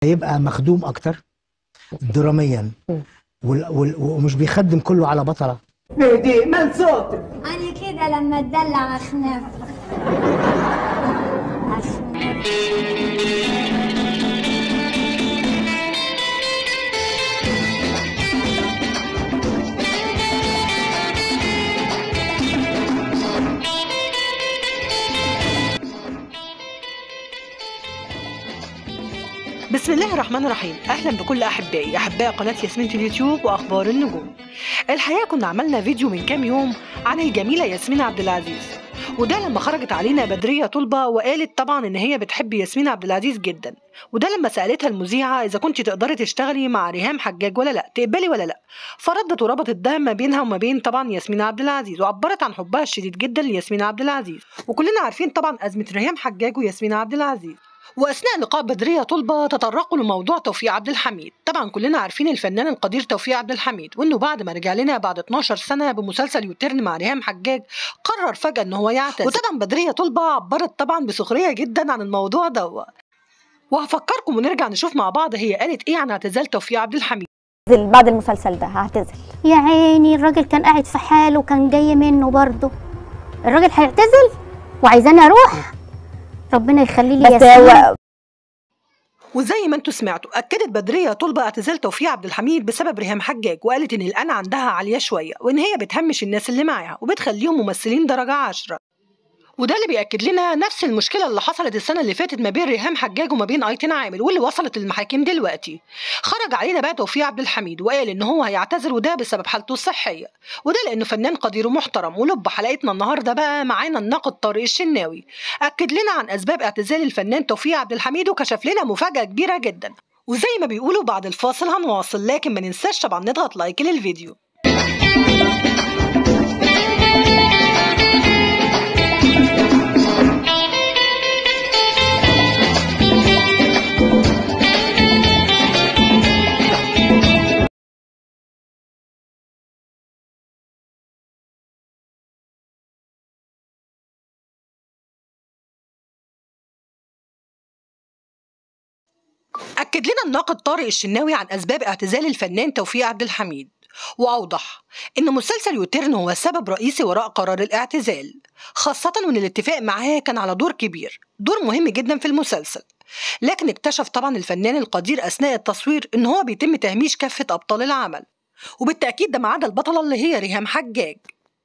هيبقى مخدوم اكتر دراميا وال- وال- ومش بيخدم كله على بطله هدي من صوتك أنا كده لما اتدلع أخنف أخنف بسم الله الرحمن الرحيم اهلا بكل احبائي احباء قناه ياسمين في اليوتيوب واخبار النجوم الحقيقه كنا عملنا فيديو من كام يوم عن الجميله ياسمين عبد العزيز وده لما خرجت علينا بدريه طلبه وقالت طبعا ان هي بتحب ياسمين عبد العزيز جدا وده لما سالتها المذيعه اذا كنت تقدري تشتغلي مع ريهام حجاج ولا لا تقبلي ولا لا فردت وربطت ده ما بينها وما بين طبعا ياسمين عبد العزيز وعبرت عن حبها الشديد جدا لياسمين عبد العزيز وكلنا عارفين طبعا ازمه ريهام حجاج وياسمين عبد العزيز واثناء لقاء بدريه طلبه تطرقوا لموضوع توفيق عبد الحميد طبعا كلنا عارفين الفنان القدير توفيق عبد الحميد وانه بعد ما رجع لنا بعد 12 سنه بمسلسل يوترن مع ريهام حجاج قرر فجاه ان هو يعتزل وطبعا بدريه طلبه عبرت طبعا بسخريه جدا عن الموضوع ده وهفكركم ونرجع نشوف مع بعض هي قالت ايه عن اعتزال توفيق عبد الحميد هعتزل بعد المسلسل ده هعتزل يا عيني الراجل كان قاعد في حاله وكان جاي منه برضه الراجل هيعتزل وعايزاني اروح ربنا يخلي لي بس ياسمين هو وزي ما انتم سمعتوا اكدت بدريه طلبه اعتزال توفيق عبد الحميد بسبب ريهام حجاج وقالت ان الان عندها عاليه شويه وان هي بتهمش الناس اللي معاها وبتخليهم ممثلين درجه عشرة وده اللي بيأكد لنا نفس المشكلة اللي حصلت السنة اللي فاتت ما بين ريهام حجاج وما بين أيتين عامر واللي وصلت للمحاكم دلوقتي. خرج علينا بقى توفيق عبد الحميد وقال إن هو هيعتذر وده بسبب حالته الصحية، وده لأنه فنان قدير ومحترم ولب حلقتنا النهاردة بقى معانا الناقد طارق الشناوي. أكد لنا عن أسباب اعتزال الفنان توفيق عبد الحميد وكشف لنا مفاجأة كبيرة جدا. وزي ما بيقولوا بعد الفاصل هنواصل لكن ما ننساش طبعا نضغط لايك للفيديو. أكد لنا الناقد طارق الشناوي عن أسباب اعتزال الفنان توفيق عبد الحميد وأوضح إن مسلسل يوترن هو سبب رئيسي وراء قرار الاعتزال خاصة وإن الاتفاق معاه كان على دور كبير دور مهم جدا في المسلسل لكن اكتشف طبعا الفنان القدير أثناء التصوير إن هو بيتم تهميش كافة أبطال العمل وبالتأكيد ده ما عدا البطلة اللي هي ريهام حجاج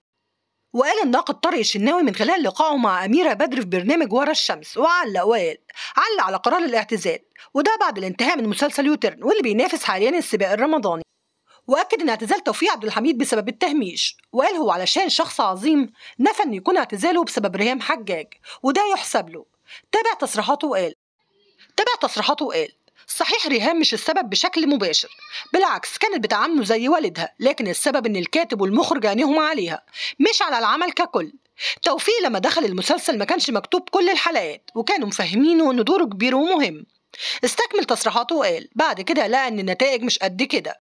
وقال الناقد طارق الشناوي من خلال لقائه مع أميرة بدر في برنامج ورا الشمس وعلق وقال علق على قرار الاعتزال وده بعد الانتهاء من مسلسل يوترن واللي بينافس حاليا السباق الرمضاني واكد ان اعتزال توفيق عبد الحميد بسبب التهميش وقال هو علشان شخص عظيم نفى ان يكون اعتزاله بسبب ريهام حجاج وده يحسب له تابع تصريحاته وقال تابع تصريحاته وقال صحيح ريهام مش السبب بشكل مباشر بالعكس كانت بتعامله زي والدها لكن السبب ان الكاتب والمخرج عينيهم عليها مش على العمل ككل توفيق لما دخل المسلسل ما كانش مكتوب كل الحلقات وكانوا مفهمينه ان دوره كبير ومهم استكمل تصريحاته وقال بعد كده لقى ان النتائج مش قد كده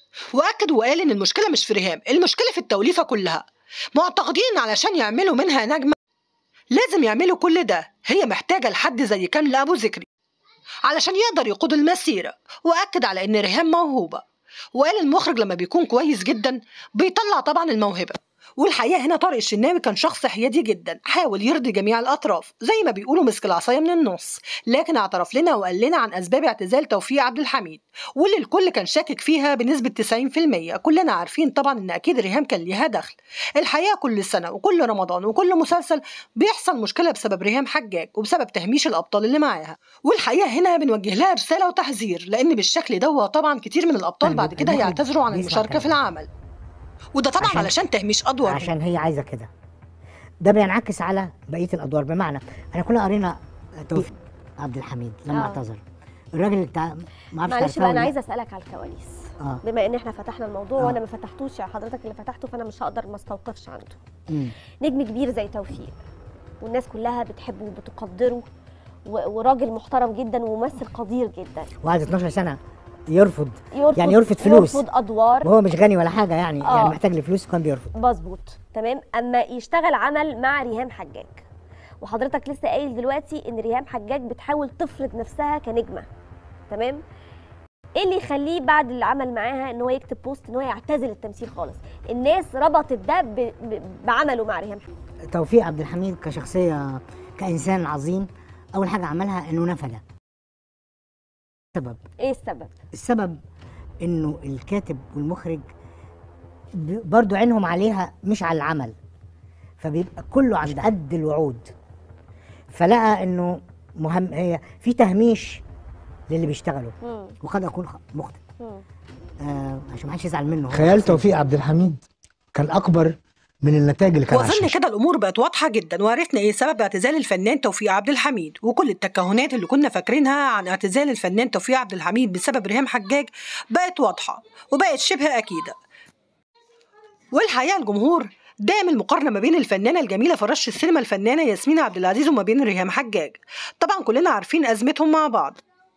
واكد وقال ان المشكله مش في ريهام المشكله في التوليفه كلها معتقدين إن علشان يعملوا منها نجمه لازم يعملوا كل ده هي محتاجه لحد زي كامل ابو ذكري علشان يقدر يقود المسيره واكد على ان ريهام موهوبه وقال المخرج لما بيكون كويس جدا بيطلع طبعا الموهبه والحقيقه هنا طارق الشناوي كان شخص حيادي جدا حاول يرضي جميع الاطراف زي ما بيقولوا مسك العصايه من النص لكن اعترف لنا وقال لنا عن اسباب اعتزال توفيق عبد الحميد واللي الكل كان شاكك فيها بنسبه 90% كلنا عارفين طبعا ان اكيد ريهام كان ليها دخل الحقيقه كل سنه وكل رمضان وكل مسلسل بيحصل مشكله بسبب ريهام حجاج وبسبب تهميش الابطال اللي معاها والحقيقه هنا بنوجه لها رساله وتحذير لان بالشكل ده طبعا كتير من الابطال بعد كده المخرج هيعتذروا عن بيسمع المشاركه في كلام. العمل وده طبعا عشان- علشان تهميش ادوار عشان هي عايزه كده ده بينعكس على بقيه الادوار بمعنى احنا كلنا قرينا توفيق عبد الحميد لما آه. اعتذر الراجل بتاع ما اعرفش معلش تعرفها بقى ولا انا لا. عايزه اسالك على الكواليس اه بما ان احنا فتحنا الموضوع آه. وانا ما فتحتوش يعني حضرتك اللي فتحته فانا مش هقدر ما استوقفش عنده مم. نجم كبير زي توفيق والناس كلها بتحبه وبتقدره و- وراجل محترم جدا وممثل قدير جدا وقعد 12 سنه يرفض يرفض يعني يرفض فلوس. يرفض ادوار وهو مش غني ولا حاجه يعني آه. يعني محتاج لفلوس كان بيرفض مظبوط تمام اما يشتغل عمل مع ريهام حجاج وحضرتك لسه قايل دلوقتي ان ريهام حجاج بتحاول تفرض نفسها كنجمه تمام ايه اللي يخليه بعد العمل معاها ان هو يكتب بوست ان هو يعتزل التمثيل خالص الناس ربطت ده ب... ب... بعمله مع ريهام توفيق عبد الحميد كشخصيه كانسان عظيم اول حاجه عملها انه نفذ سبب ايه السبب السبب انه الكاتب والمخرج ب- برضو عينهم عليها مش على العمل فبيبقى كله عند قد الوعود فلقى انه مهم هي في تهميش للي بيشتغلوا مم. وقد اكون خ- مخطئ مم. آه عشان ما حدش يزعل منه هو خيال شخصية. توفيق عبد الحميد كان اكبر من النتائج اللي كان على وأظن الشاشة. كده الأمور بقت واضحة جدا وعرفنا إيه سبب اعتزال الفنان توفيق عبد الحميد وكل التكهنات اللي كنا فاكرينها عن اعتزال الفنان توفيق عبد الحميد بسبب ريهام حجاج بقت واضحة وبقت شبه أكيدة والحقيقة الجمهور دائم المقارنة ما بين الفنانة الجميلة في رش السينما الفنانة ياسمين عبد العزيز وما بين ريهام حجاج طبعا كلنا عارفين أزمتهم مع بعض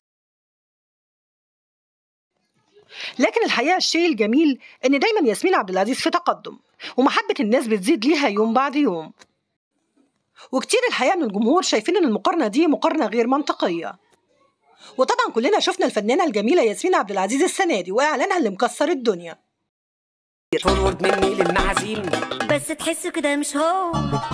لكن الحقيقة الشيء الجميل إن دايما ياسمين عبد العزيز في تقدم ومحبة الناس بتزيد ليها يوم بعد يوم وكتير الحقيقة من الجمهور شايفين إن المقارنة دي مقارنة غير منطقية وطبعا كلنا شفنا الفنانة الجميلة ياسمين عبد العزيز السنة دي وإعلانها اللي مكسر الدنيا فورورد مني للمعازيم بس تحسه كده مش هو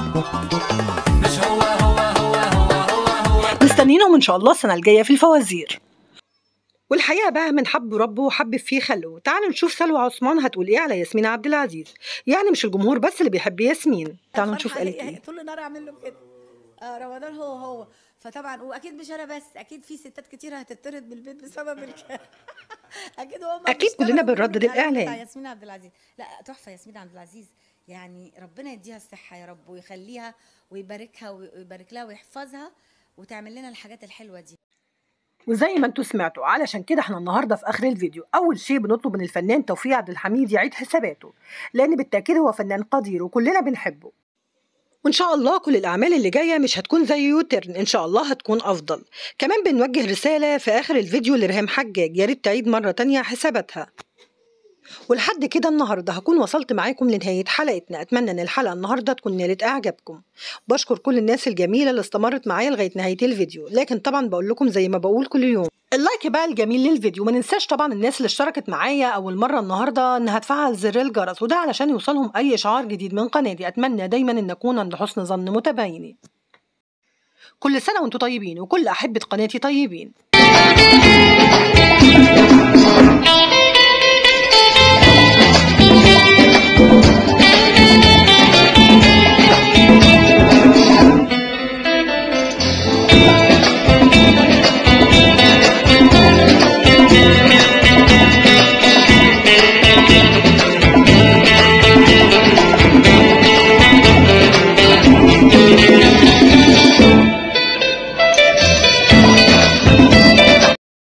مستنيينهم إن شاء الله السنة الجاية في الفوازير والحقيقة بقى من حب ربه وحب فيه خلقه تعالوا نشوف سلوى عثمان هتقول إيه على ياسمين عبد العزيز يعني مش الجمهور بس اللي بيحب ياسمين تعالوا نشوف قالت حقيقة إيه طول النهار اعمل له كده آه رمضان هو هو فطبعا واكيد مش انا بس اكيد في ستات كتير هتطرد من البيت بسبب الك... اكيد هم أكيد كلنا بنردد الإعلان. بتاع ياسمين عبد العزيز لا تحفه ياسمين عبد العزيز يعني ربنا يديها الصحه يا رب ويخليها ويباركها ويبارك لها ويحفظها وتعمل لنا الحاجات الحلوه دي وزي ما انتوا سمعتوا علشان كده احنا النهارده في اخر الفيديو اول شيء بنطلب من الفنان توفيق عبد الحميد يعيد حساباته لان بالتاكيد هو فنان قدير وكلنا بنحبه وان شاء الله كل الاعمال اللي جايه مش هتكون زي يوترن ان شاء الله هتكون افضل كمان بنوجه رساله في اخر الفيديو لريهام حجاج يا ريت تعيد مره تانية حساباتها ولحد كده النهارده هكون وصلت معاكم لنهايه حلقتنا اتمنى ان الحلقه النهارده تكون نالت اعجابكم بشكر كل الناس الجميله اللي استمرت معايا لغايه نهايه الفيديو لكن طبعا بقول لكم زي ما بقول كل يوم اللايك بقى الجميل للفيديو ما ننساش طبعا الناس اللي اشتركت معايا اول مره النهارده انها تفعل زر الجرس وده علشان يوصلهم اي اشعار جديد من قناتي اتمنى دايما ان اكون عند حسن ظن متابعيني كل سنه وانتم طيبين وكل احبه قناتي طيبين